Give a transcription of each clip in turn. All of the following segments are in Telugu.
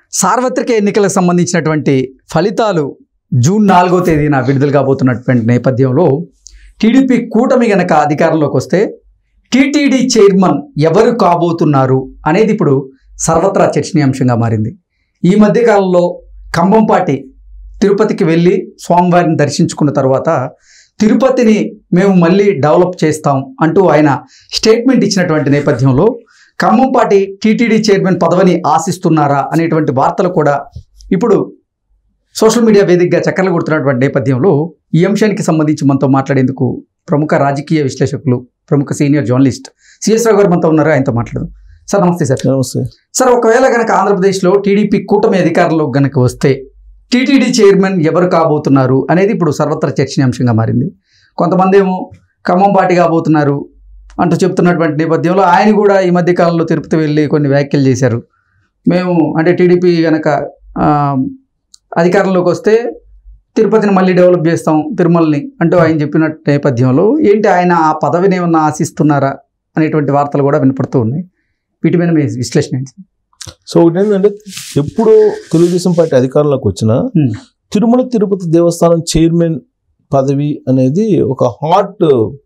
సార్వత్రిక ఎన్నికలకు సంబంధించినటువంటి ఫలితాలు జూన్ నాలుగో తేదీన విడుదల కాబోతున్నటువంటి నేపథ్యంలో టీడీపీ కూటమి గనక అధికారంలోకి వస్తే టీటీడీ చైర్మన్ ఎవరు కాబోతున్నారు అనేది ఇప్పుడు సర్వత్రా చర్చనీయాంశంగా మారింది ఈ మధ్య కాలంలో కంభంపాటి తిరుపతికి వెళ్ళి స్వామివారిని దర్శించుకున్న తర్వాత తిరుపతిని మేము మళ్ళీ డెవలప్ చేస్తాం అంటూ ఆయన స్టేట్మెంట్ ఇచ్చినటువంటి నేపథ్యంలో ఖమ్మంపాటి టీటీడీ చైర్మన్ పదవిని ఆశిస్తున్నారా అనేటువంటి వార్తలు కూడా ఇప్పుడు సోషల్ మీడియా వేదికగా చక్కర్లు కొడుతున్నటువంటి నేపథ్యంలో ఈ అంశానికి సంబంధించి మనతో మాట్లాడేందుకు ప్రముఖ రాజకీయ విశ్లేషకులు ప్రముఖ సీనియర్ జర్నలిస్ట్ సిఎస్ రావు గారు మనతో ఉన్నారు ఆయనతో మాట్లాడదాం సార్ నమస్తే సార్ నమస్తే సార్ ఒకవేళ గనక ఆంధ్రప్రదేశ్లో టీడీపీ కూటమి అధికారంలో గనక వస్తే టీటీడీ చైర్మన్ ఎవరు కాబోతున్నారు అనేది ఇప్పుడు సర్వత్రా చర్చనీయాంశంగా మారింది కొంతమంది ఏమో ఖమ్మం పార్టీ కాబోతున్నారు అంటూ చెప్తున్నటువంటి నేపథ్యంలో ఆయన కూడా ఈ మధ్య కాలంలో తిరుపతి వెళ్ళి కొన్ని వ్యాఖ్యలు చేశారు మేము అంటే టీడీపీ గనక ఆ, అధికారంలోకి వస్తే తిరుపతిని మళ్ళీ డెవలప్ చేస్తాం తిరుమలని అంటూ ఆయన చెప్పిన నేపథ్యంలో ఏంటి ఆయన ఆ పదవిని ఏమన్నా ఆశిస్తున్నారా అనేటువంటి వార్తలు కూడా వినపడుతూ ఉన్నాయి వీటి మీద మీ విశ్లేషణ ఏంటి సో ఒకటి ఏంటంటే ఎప్పుడు తెలుగుదేశం పార్టీ అధికారంలోకి వచ్చినా Hmm. తిరుమల తిరుపతి దేవస్థానం చైర్మన్ పదవి అనేది ఒక హాట్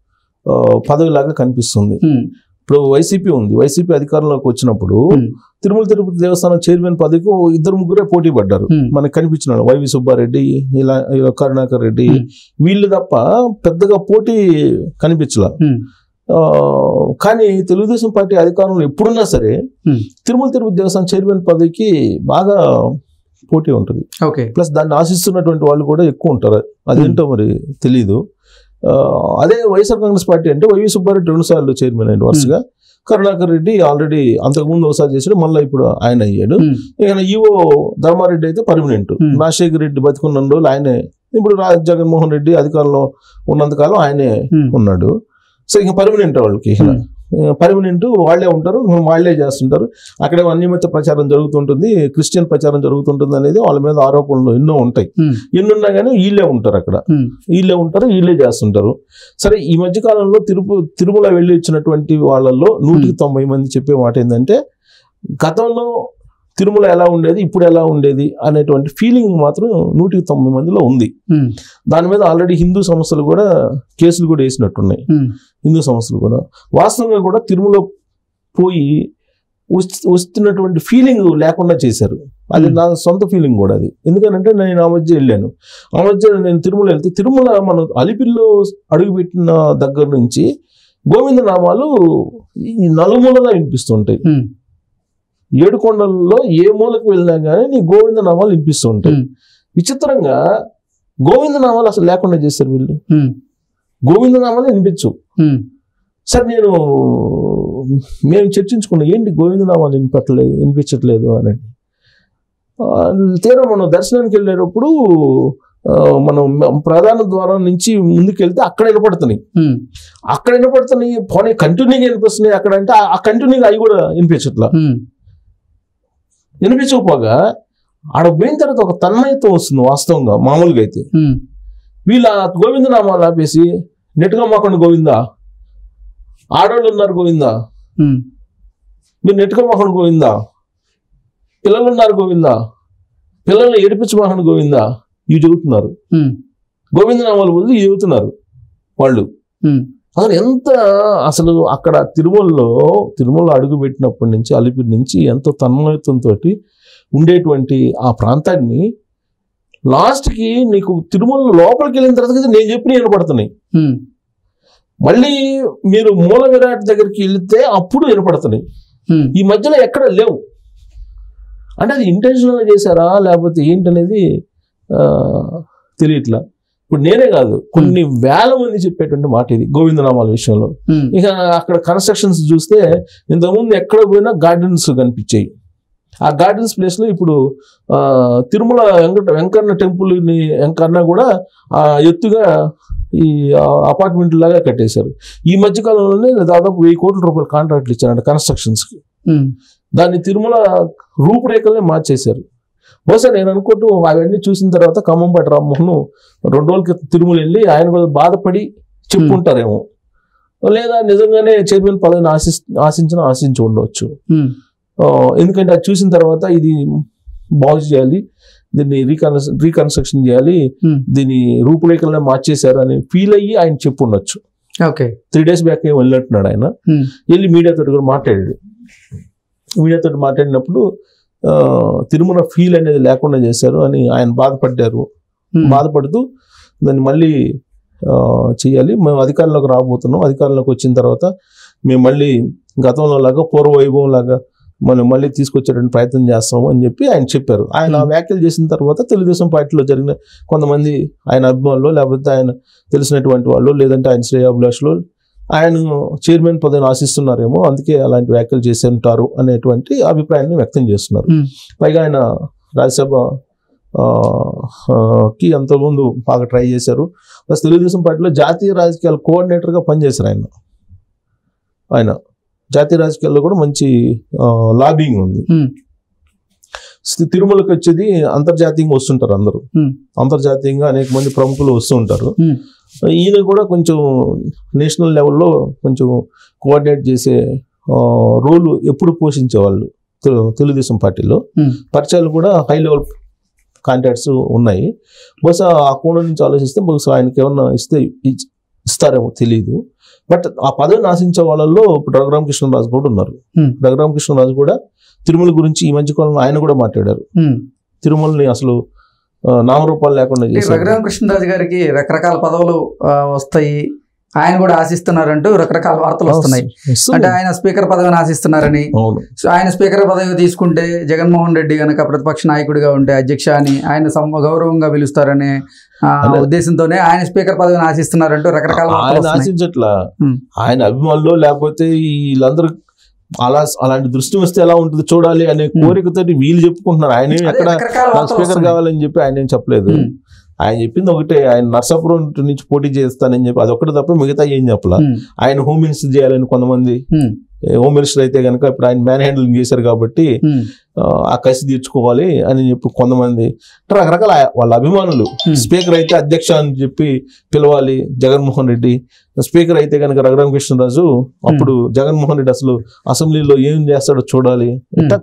పదవి లాగా కనిపిస్తుంది హ్మ్. ఇప్పుడు వైసీపీ ఉంది వైసీపీ అధికారంలోకి వచ్చినప్పుడు హ్మ్. తిరుమల తిరుపతి దేవస్థానం చైర్మన్ పదవికి ఓ ఇద్దరు ముగ్గురే పోటీ పడ్డారు హ్మ్. మనకి కనిపించిన వాళ్ళు. వైవి సుబ్బారెడ్డి ఇలా ఇలా కరుణాకర్ రెడ్డి Hmm. వీళ్ళు తప్ప పెద్దగా పోటీ కనిపించలా హ్మ్. ఆ, కానీ తెలుగుదేశం పార్టీ అధికారంలో ఎప్పుడున్నా సరే Hmm. తిరుమల తిరుపతి దేవస్థానం చైర్మన్ పదవికి బాగా పోటీ ఉంటుంది ఓకే ప్లస్ దాన్ని ఆశిస్తున్నటువంటి వాళ్ళు కూడా ఎక్కువ ఉంటారు అదేంటో మరి తెలీదు ఆ, అదే వైఎస్ఆర్ కాంగ్రెస్ పార్టీ అంటే వైవి సుబ్బారెడ్డి రెండు సార్లు చైర్మన్ అయ్యాడు వరుసగా కరుణాకర్ రెడ్డి ఆల్రెడీ అంతకుముందు ఒకసారి చేశాడు మళ్ళీ ఇప్పుడు ఆయన అయ్యాడు హ్మ్. ఇక ఈవో ధర్మారెడ్డి అయితే పర్మనెంట్ Hmm. రాజశేఖర రెడ్డి బతికున్న రోజులు ఆయనే ఇప్పుడు రా జగన్మోహన్ రెడ్డి అధికారంలో ఉన్నంతకాలం ఆయనే హ్మ్. ఉన్నాడు సో ఇంకా పర్మనెంట్ వాళ్ళకి Hmm. పర్మనెంట్ వాళ్ళే ఉంటారు వాళ్ళే చేస్తుంటారు అక్కడ అన్యమత ప్రచారం జరుగుతుంటుంది క్రిస్టియన్ ప్రచారం జరుగుతుంటుంది అనేది వాళ్ళ మీద ఆరోపణలు ఎన్నో ఉంటాయి హ్మ్. ఎన్నున్నా కానీ వీళ్ళే ఉంటారు అక్కడ హ్మ్. వీళ్ళే ఉంటారు వీళ్ళే చేస్తుంటారు సరే ఈ మధ్య కాలంలో తిరుపు తిరుమల వెళ్ళి వచ్చినటువంటి వాళ్ళల్లో నూటికి తొంభై మంది చెప్పే మాట ఏంటంటే గతంలో తిరుమల ఎలా ఉండేది ఇప్పుడు ఎలా ఉండేది అనేటువంటి ఫీలింగ్ మాత్రం నూటికి తొంభై మందిలో ఉంది హ్మ్. దాని మీద ఆల్రెడీ హిందూ సంస్థలు కూడా కేసులు కూడా వేసినట్టున్నాయి హ్మ్. హిందూ సంస్థలు కూడా వాస్తవంగా కూడా తిరుమల పోయి వస్తు- వస్తున్నటువంటి ఫీలింగ్ లేకుండా చేశారు అది Hmm. నా సొంత ఫీలింగ్ కూడా అది ఎందుకంటే నేను ఆ మధ్య వెళ్ళాను ఆ మధ్య నేను తిరుమల వెళ్తే తిరుమల మనం అలిపిరిలో అడుగుపెట్టిన దగ్గర నుంచి గోవింద నామాలు ఈ నలుమూలలా వినిపిస్తుంటాయి హ్మ్. ఏడు కొండలలో ఏ మూలకు వెళ్ళినా కానీ నీ గోవింద నామాలు వినిపిస్తూ ఉంటాయి హ్మ్. విచిత్రంగా గోవింద నామాలు అసలు లేకుండా చేశారు వీళ్ళు హ్మ్. గోవింద నామాలు వినిపించు హ్మ్. సార్ నేను మేము చర్చించుకున్నాం ఏంటి గోవిందనామాలు వినిపట్లేదు వినిపించట్లేదు అని ఆ, తీరా మనం దర్శనానికి వెళ్ళేటప్పుడు ఆ, మనం ప్రధాన ద్వారం నుంచి ముందుకెళ్తే అక్కడ వినపడుతున్నాయి హ్మ్. అక్కడ వినపడుతున్నాయి పోనీ కంటిన్యూగా వినిపిస్తున్నాయి అక్కడ అంటే ఆ కంటిన్యూగా అవి కూడా వినిపించట్లా హ్మ్. వినిపించకపోగా ఆడ పోయిన తర్వాత ఒక తన్మయత్వం వస్తుంది వాస్తవంగా మామూలుగా అయితే హ్మ్. వీళ్ళ గోవిందనామాలు ఆపేసి నెట్గా మాకండి గోవిందా ఆడవాళ్ళు ఉన్నారు గోవిందా హ్మ్. మీరు నెట్టుక మోహన్ గోవిందా పిల్లలు ఉన్నారు గోవిందా పిల్లల్ని ఏడిపించి మోహన్ గోవిందా ఇవి చెబుతున్నారు హ్మ్. గోవిందనామాలు బదులు ఇవి చెబుతున్నారు వాళ్ళు హ్మ్. అసలు ఎంత అసలు అక్కడ తిరుమలలో తిరుమల అడుగు పెట్టినప్పటి నుంచి అలిపిరి నుంచి ఎంతో తన్మయత్వంతో ఉండేటువంటి ఆ ప్రాంతాన్ని లాస్ట్కి నీకు తిరుమల లోపలికి వెళ్ళిన తర్వాత కదా నేను చెప్పిన వినపడుతున్నాయి హ్మ్. మళ్ళీ మీరు మూల విరాట్ దగ్గరికి వెళితే అప్పుడు వినపడుతున్నాయి హ్మ్. ఈ మధ్యలో ఎక్కడ లేవు అంటే అది ఇంటెన్షనల్గా చేశారా లేకపోతే ఏంటనేది ఆ, తెలియట్లా ఇప్పుడు నేనే కాదు కొన్ని వేల మంది చెప్పేటువంటి మాట ఇది గోవిందనామాల విషయంలో హ్మ్. ఇక అక్కడ కన్స్ట్రక్షన్స్ చూస్తే ఇంతకుముందు ఎక్కడ పోయినా గార్డెన్స్ కనిపించాయి ఆ గార్డెన్స్ ప్లేస్లో ఇప్పుడు ఆ, తిరుమల వెంకట వెంకన్న టెంపుల్ని వెంకన్న కూడా ఆ, ఎత్తుగా ఈ అపార్ట్మెంట్ లాగా కట్టేశారు ఈ మధ్య కాలంలోనే దాదాపు వెయ్యి కోట్ల రూపాయల కాంట్రాక్ట్లు ఇచ్చారంట కన్స్ట్రక్షన్స్కి హ్మ్. దాన్ని తిరుమల రూపురేఖలనే మార్చేశారు బహుశా నేను అనుకుంటూ అవన్నీ చూసిన తర్వాత ఖమ్మంపాటి రామ్మోహన్ రెండు రోజుల క్రితం తిరుమల వెళ్ళి ఆయన కూడా బాధపడి చెప్పుకుంటారేమో లేదా నిజంగానే చైర్మన్ పదవిని ఆశి ఆశించిన ఆశించి ఉండవచ్చు హ్మ్. ఆ, ఎందుకంటే అది చూసిన తర్వాత ఇది బాగు చేయాలి దీన్ని రీకన్ రీకన్స్ట్రక్షన్ చేయాలి ఉమ్. దీని రూపురేఖలనే మార్చేశారు అని ఫీల్ అయ్యి ఆయన చెప్పు ఉండొచ్చు ఓకే త్రీ డేస్ బ్యాక్ ఏం వెళ్ళినట్టున్నాడు ఆయన ఉమ్. వెళ్ళి మీడియాతో కూడా మాట్లాడాడు మీడియాతో మాట్లాడినప్పుడు ఆ, తిరుమల ఫీల్ అనేది లేకుండా చేశారు అని ఆయన బాధపడ్డారు ఉమ్. బాధపడుతూ దాన్ని మళ్ళీ ఆ, చేయాలి మేము అధికారంలోకి రాబోతున్నాం అధికారంలోకి వచ్చిన తర్వాత మేము మళ్ళీ గతంలో లాగా పూర్వ వైభవం లాగా మనం మళ్ళీ తీసుకొచ్చేటువంటి ప్రయత్నం చేస్తాము అని చెప్పి ఆయన చెప్పారు ఆయన ఆ వ్యాఖ్యలు చేసిన తర్వాత తెలుగుదేశం పార్టీలో జరిగిన కొంతమంది ఆయన అభిమానులు లేకపోతే ఆయన తెలిసినటువంటి వాళ్ళు లేదంటే ఆయన శ్రేయాభిలాషులు ఆయన చైర్మన్ పదవిని ఆశిస్తున్నారేమో అందుకే అలాంటి వ్యాఖ్యలు చేసి ఉంటారు అనేటువంటి అభిప్రాయాన్ని వ్యక్తం చేస్తున్నారు ఉమ్. పైగా ఆయన రాజ్యసభ ఆ, ఆ, కి అంతకుముందు బాగా ట్రై చేశారు ప్లస్ తెలుగుదేశం పార్టీలో జాతీయ రాజకీయాల కోఆర్డినేటర్గా పనిచేశారు ఆయన ఆయన జాతీయ రాజకీయాల్లో కూడా మంచి లాబింగ్ ఉంది ఉమ్. శ్రీ తిరుమలకి వచ్చేది అంతర్జాతీయంగా వస్తుంటారు అందరూ ఉమ్. అంతర్జాతీయంగా అనేక మంది ప్రముఖులు వస్తూ ఉంటారు ఉమ్. ఈయన కూడా కొంచెం నేషనల్ లెవెల్లో కొంచెం కోఆర్డినేట్ చేసే రోల్ ఎప్పుడు పోషించేవాళ్ళు తెలు- తెలుగుదేశం పార్టీలో ఉమ్. పరిచయాలు కూడా హై లెవెల్ కాంటాక్ట్స్ ఉన్నాయి బహుశా ఆ కోణం నుంచి ఆలోచిస్తే బహుశా ఆయనకి ఏమన్నా ఇస్తే ఇ- ఇస్తారేమో తెలియదు బట్ ఆ పదవిని ఆశించే వాళ్ళల్లో ఇప్పుడు రఘురామ కృష్ణరాజు కూడా ఉన్నారు Hmm. రఘురామ కృష్ణరాజు కూడా తిరుమల గురించి ఈ మధ్య కాలంలో ఆయన కూడా మాట్లాడారు ఉమ్. తిరుమలని అసలు ఆ, నామరూపాలు లేకుండా అంటే చేశారు రఘురామ కృష్ణరాజు గారికి రకరకాల పదవులు ఆ, వస్తాయి ఆయన కూడా ఆశిస్తున్నారంటూ రకరకాల వార్తలు వస్తున్నాయి వస్తుంది. అంటే ఆయన స్పీకర్ పదవిని ఆశిస్తున్నారని అవును సో ఆయన స్పీకర్ పదవి తీసుకుంటే జగన్మోహన్ రెడ్డి గనక ప్రతిపక్ష నాయకుడిగా ఉంటే అధ్యక్ష అని ఆయన సమ గౌరవంగా పిలుస్తారనే ఆ, అదే. ఉద్దేశంతోనే ఆయన స్పీకర్ పదవిని ఆశిస్తున్నారంటూ రకరకాల వార్తలు ఆయన వస్తున్నాయి. ఆశించట్లా Hmm. ఆయన అభిమానులు లేకపోతే వీళ్ళందరూ అలా అలాంటి దృష్టి వస్తే ఎలా ఉంటుంది చూడాలి అనే కోరికతోటి వీళ్ళు చెప్పుకుంటున్నారు ఆయన అదే ఎక్కడ రకరకాల నాకు వార్తలు స్పీకర్ వస్తున్నాయి. కావాలని చెప్పి ఆయన ఏం చెప్పలేదు ఉమ్. ఆయన చెప్పింది ఒకటే ఆయన నర్సాపురం నుంచి పోటీ చేస్తానని చెప్పి అదొకటి తప్ప మిగతా ఏం చెప్పలా ఉమ్. ఆయన హోమ్ మినిస్టర్ చేయాలని కొంతమంది ఉమ్. ఏ, హోమ్ మినిస్టర్ అయితే కనుక ఇప్పుడు ఆయన మ్యాన్ హ్యాండ్లింగ్ చేశారు కాబట్టి ఉమ్. ఆ, ఆ కసి తీర్చుకోవాలి అని చెప్పి కొంతమంది ఇట్లా రకరకాల వాళ్ళ అభిమానులు Hmm. స్పీకర్ అయితే అధ్యక్ష అని చెప్పి పిలవాలి జగన్మోహన్ రెడ్డి స్పీకర్ అయితే కనుక రఘురామ కృష్ణరాజు అప్పుడు జగన్మోహన్ రెడ్డి అసలు అసెంబ్లీలో ఏం చేస్తాడో చూడాలి ఇట్లా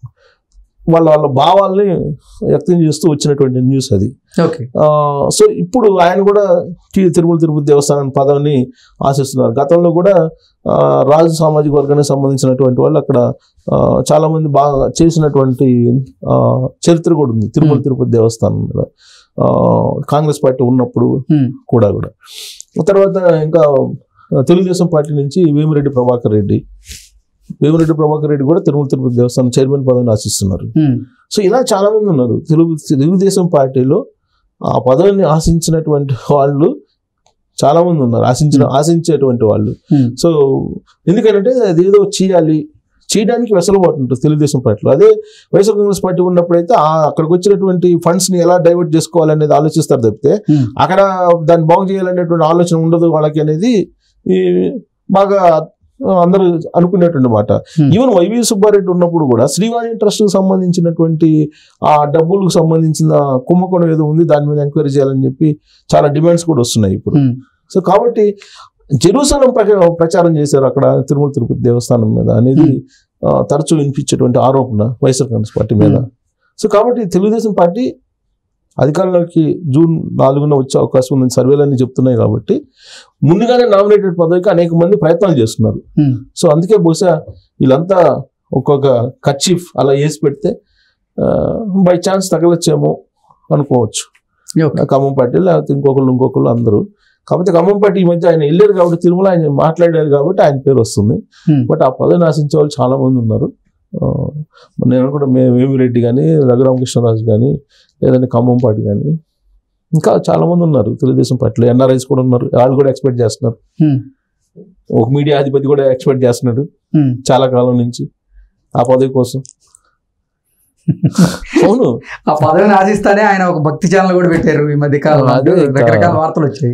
వాళ్ళ వాళ్ళ భావాల్ని వ్యక్తం చేస్తూ వచ్చినటువంటి న్యూస్ అది ఓకే ఆ, సో ఇప్పుడు ఆయన కూడా తి- తిరుమల తిరుపతి దేవస్థానం పదవిని ఆశిస్తున్నారు గతంలో కూడా ఆ, రాజు సామాజిక వర్గానికి సంబంధించినటువంటి వాళ్ళు అక్కడ ఆ, చాలా మంది బాగా చేసినటువంటి ఆ, చరిత్ర కూడా ఉంది తిరుమల Hmm. తిరుపతి దేవస్థానం మీద ఆ, కాంగ్రెస్ పార్టీ ఉన్నప్పుడు ఉమ్. కూడా కూడా తర్వాత ఇంకా తెలుగుదేశం పార్టీ నుంచి వేమిరెడ్డి ప్రభాకర్ రెడ్డి వేమిరెడ్డి ప్రభాకర్ రెడ్డి కూడా తిరుమల తిరుపతి దేవస్థానం చైర్మన్ పదవిని ఆశిస్తున్నారు ఉమ్. సో ఇలా చాలా మంది ఉన్నారు తెలుగు తెలుగుదేశం పార్టీలో ఆ పదవిని ఆశించినటువంటి వాళ్ళు చాలా మంది ఉన్నారు ఆశించిన ఆశించేటువంటి వాళ్ళు ఉమ్. సో ఎందుకంటే అది ఏదో చేయాలి చేయడానికి వెసలుబాటు ఉంటుంది తెలుగుదేశం పార్టీలో అదే వైఎస్ఆర్ కాంగ్రెస్ పార్టీ ఉన్నప్పుడైతే ఆ అక్కడికి వచ్చినటువంటి ఫండ్స్ ని ఎలా డైవర్ట్ చేసుకోవాలనేది ఆలోచిస్తారు తప్పితే ఉమ్. అక్కడ దాన్ని బాగు చేయాలనేటువంటి ఆలోచన ఉండదు వాళ్ళకి అనేది ఈ బాగా ఆ, అందరూ అనుకునేటువంటి మాట Hmm. ఈవెన్ వైవి సుబ్బారెడ్డి ఉన్నప్పుడు కూడా శ్రీవాణి ట్రస్ట్ కు సంబంధించినటువంటి ఆ డబ్బులకు సంబంధించిన కుంభకోణం ఏదో ఉంది దాని మీద ఎంక్వైరీ చేయాలని చెప్పి చాలా డిమాండ్స్ కూడా వస్తున్నాయి ఇప్పుడు ఉమ్. సో కాబట్టి జెరూసలం ప్రచ- ప్రచారం చేశారు అక్కడ తిరుమల తిరుపతి దేవస్థానం మీద అనేది ఆ, తరచూ వినిపించేటువంటి ఆరోపణ వైఎస్ఆర్ కాంగ్రెస్ పార్టీ మీద Hmm. సో కాబట్టి తెలుగుదేశం పార్టీ అధికారంలోకి జూన్ నాలుగున వచ్చే అవకాశం ఉందని సర్వేలన్నీ చెప్తున్నాయి కాబట్టి ముందుగానే నామినేటెడ్ పదవికి అనేక మంది ప్రయత్నాలు చేస్తున్నారు ఉమ్. సో అందుకే బహుశా వీళ్ళంతా ఒక్కొక్క కర్చీఫ్ అలా వేసి పెడితే బై ఛాన్స్ తగలచ్చేమో అనుకోవచ్చు ఓకే ఖమ్మం పార్టీ లేకపోతే ఇంకొకళ్ళు ఇంకొకళ్ళు అందరూ కాకపోతే ఖమ్మం పార్టీ ఈ మధ్య ఆయన వెళ్ళారు కాబట్టి తిరుమల ఆయన మాట్లాడారు కాబట్టి ఆయన పేరు వస్తుంది ఉమ్. బట్ ఆ పదవిని ఆశించే వాళ్ళు చాలా మంది ఉన్నారు ఆ, నేను కూడా మే వేమిరెడ్డి కానీ రఘురామకృష్ణరాజు కానీ లేదంటే ఖమ్మం పార్టీ కానీ ఇంకా చాలా మంది ఉన్నారు తెలుగుదేశం పార్టీలో ఎన్ఆర్ఐస్ కూడా ఉన్నారు వాళ్ళు కూడా ఎక్స్పెక్ట్ చేస్తున్నారు ఉమ్. ఒక మీడియా అధిపతి కూడా ఎక్స్పెక్ట్ చేస్తున్నాడు ఉమ్. చాలా కాలం నుంచి ఆ పదవి కోసం అవును ఆ పదవిని ఆశిస్తానే ఆయన ఒక భక్తి ఛానల్ కూడా పెట్టారు ఈ మధ్య కాలంలో అదే ఇంకా- రకరకాల వార్తలు వచ్చాయి